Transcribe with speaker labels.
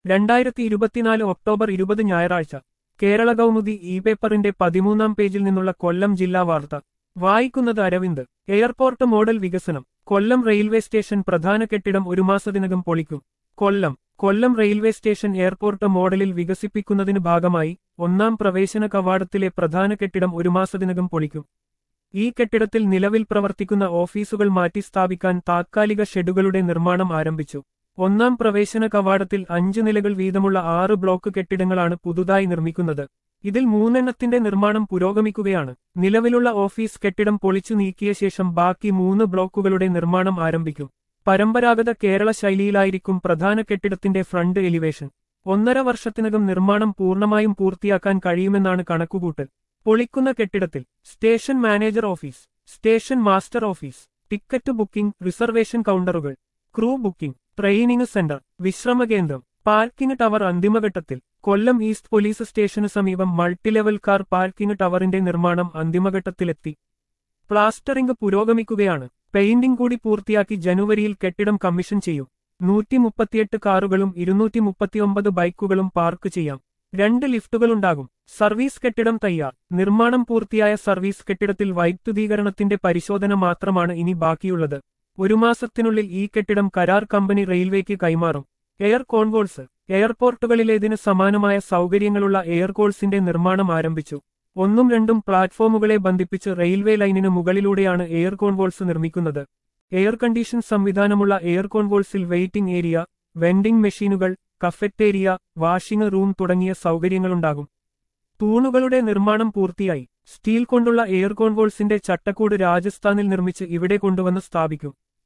Speaker 1: രണ്ടായിരത്തി ഇരുപത്തിനാല് ഒക്ടോബർ ഇരുപത് ഞായറാഴ്ച കേരള കൗമുദി ഇ പേപ്പറിന്റെ പതിമൂന്നാം പേജിൽ നിന്നുള്ള കൊല്ലം ജില്ലാ വാർത്ത വായിക്കുന്നത് അരവിന്ദ് എയർപോർട്ട് മോഡൽ വികസനം കൊല്ലം റെയിൽവേ സ്റ്റേഷൻ പ്രധാന കെട്ടിടം ഒരു മാസത്തിനകം പൊളിക്കും Kollam Kollam railway station airport മോഡലിൽ വികസിപ്പിക്കുന്നതിന് ഭാഗമായി ഒന്നാം പ്രവേശന കവാടത്തിലെ പ്രധാന കെട്ടിടം ഒരു മാസത്തിനകം പൊളിക്കും ഈ കെട്ടിടത്തിൽ നിലവിൽ പ്രവർത്തിക്കുന്ന ഓഫീസുകൾ മാറ്റി സ്ഥാപിക്കാൻ താത്കാലിക ഷെഡുകളുടെ നിർമ്മാണം ആരംഭിച്ചു ഒന്നാം പ്രവേശന കവാടത്തിൽ അഞ്ച് നിലകൾ വീതമുള്ള ആറ് ബ്ലോക്ക് കെട്ടിടങ്ങളാണ് പുതുതായി നിർമ്മിക്കുന്നത് ഇതിൽ മൂന്നെണ്ണത്തിന്റെ നിർമ്മാണം പുരോഗമിക്കുകയാണ് നിലവിലുള്ള ഓഫീസ് കെട്ടിടം പൊളിച്ചു നീക്കിയ ശേഷം ബാക്കി മൂന്ന് ബ്ലോക്കുകളുടെ നിർമ്മാണം ആരംഭിക്കും പരമ്പരാഗത കേരള ശൈലിയിലായിരിക്കും പ്രധാന കെട്ടിടത്തിന്റെ ഫ്രണ്ട് എലിവേഷൻ ഒന്നര വർഷത്തിനകം നിർമ്മാണം പൂർണ്ണമായും പൂർത്തിയാക്കാൻ കഴിയുമെന്നാണ് കണക്കുകൂട്ടൽ പൊളിക്കുന്ന കെട്ടിടത്തിൽ station manager office station master office ticket booking reservation കൗണ്ടറുകൾ ക്രൂ ബുക്കിംഗ് ട്രെയിനിംഗ് സെന്റർ വിശ്രമ കേന്ദ്രം പാർക്കിംഗ് ടവർ അന്തിമഘട്ടത്തിൽ കൊല്ലം ഈസ്റ്റ് പോലീസ് സ്റ്റേഷന് സമീപം മൾട്ടിലെവൽ കാർ പാർക്കിംഗ് ടവറിന്റെ നിർമ്മാണം അന്തിമഘട്ടത്തിലെത്തി പ്ലാസ്റ്ററിംഗ് പുരോഗമിക്കുകയാണ് പെയിന്റിംഗ് കൂടി പൂർത്തിയാക്കി ജനുവരിയിൽ കെട്ടിടം കമ്മീഷൻ ചെയ്യും നൂറ്റി മുപ്പത്തിയെട്ട് കാറുകളും ഇരുന്നൂറ്റി മുപ്പത്തിയൊമ്പത് ബൈക്കുകളും പാർക്ക് ചെയ്യാം രണ്ട് ലിഫ്റ്റുകളുണ്ടാകും സർവീസ് കെട്ടിടം തയ്യാർ നിർമ്മാണം പൂർത്തിയായ സർവീസ് കെട്ടിടത്തിൽ വൈദ്യുതീകരണത്തിന്റെ പരിശോധന മാത്രമാണ് ഇനി ബാക്കിയുള്ളത് ഒരു മാസത്തിനുള്ളിൽ ഈ കെട്ടിടം കരാർ കമ്പനി റെയിൽവേക്ക് കൈമാറും എയർ കോൺവോൾസ് എയർപോർട്ടുകളിലേതിന് സമാനമായ സൗകര്യങ്ങളുള്ള എയർകോൾസിന്റെ നിർമ്മാണം ആരംഭിച്ചു ഒന്നും രണ്ടും പ്ലാറ്റ്ഫോമുകളെ ബന്ധിപ്പിച്ച് റെയിൽവേ ലൈനിന് മുകളിലൂടെയാണ് എയർ കോൺവോൾസ് നിർമ്മിക്കുന്നത് എയർ കണ്ടീഷൻ സംവിധാനമുള്ള എയർ കോൺവോൾസിൽ വെയിറ്റിംഗ് ഏരിയ വെൻഡിംഗ് മെഷീനുകൾ കഫറ്റേരിയ വാഷിംഗ് റൂം തുടങ്ങിയ സൗകര്യങ്ങളുണ്ടാകും തൂണുകളുടെ നിർമ്മാണം പൂർത്തിയായി സ്റ്റീൽ കൊണ്ടുള്ള എയർ കോൺവോൾസിന്റെ ചട്ടക്കൂട് രാജസ്ഥാനിൽ നിർമ്മിച്ച് ഇവിടെ കൊണ്ടുവന്ന് സ്ഥാപിക്കും